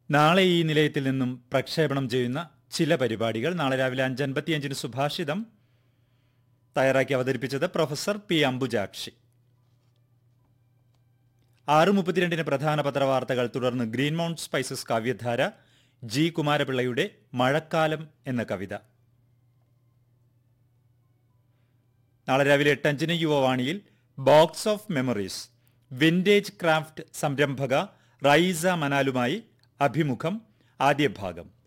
നാളെ ഈ നിലയത്തിൽ നിന്നും പ്രക്ഷേപണം ചെയ്യുന്ന ചില പരിപാടികൾ നാളെ രാവിലെ അഞ്ചൻപത്തിയഞ്ചിന് സുഭാഷിതം തയ്യാറാക്കി അവതരിപ്പിച്ചത് പ്രൊഫസർ പി അംബുജാക്ഷി ആറ് മുപ്പത്തിരണ്ടിന് പ്രധാന പത്രവാർത്തകൾ തുടർന്ന് green mount spices Kavyadhara G കുമാരപിള്ളയുടെ മഴക്കാലം എന്ന കവിത നാളെ രാവിലെ എട്ടഞ്ചിന് യുവവാണിയിൽ box of memories vintage craft സംരംഭക റൈസ മനാലുമായി അഭിമുഖം ആദ്യ ഭാഗം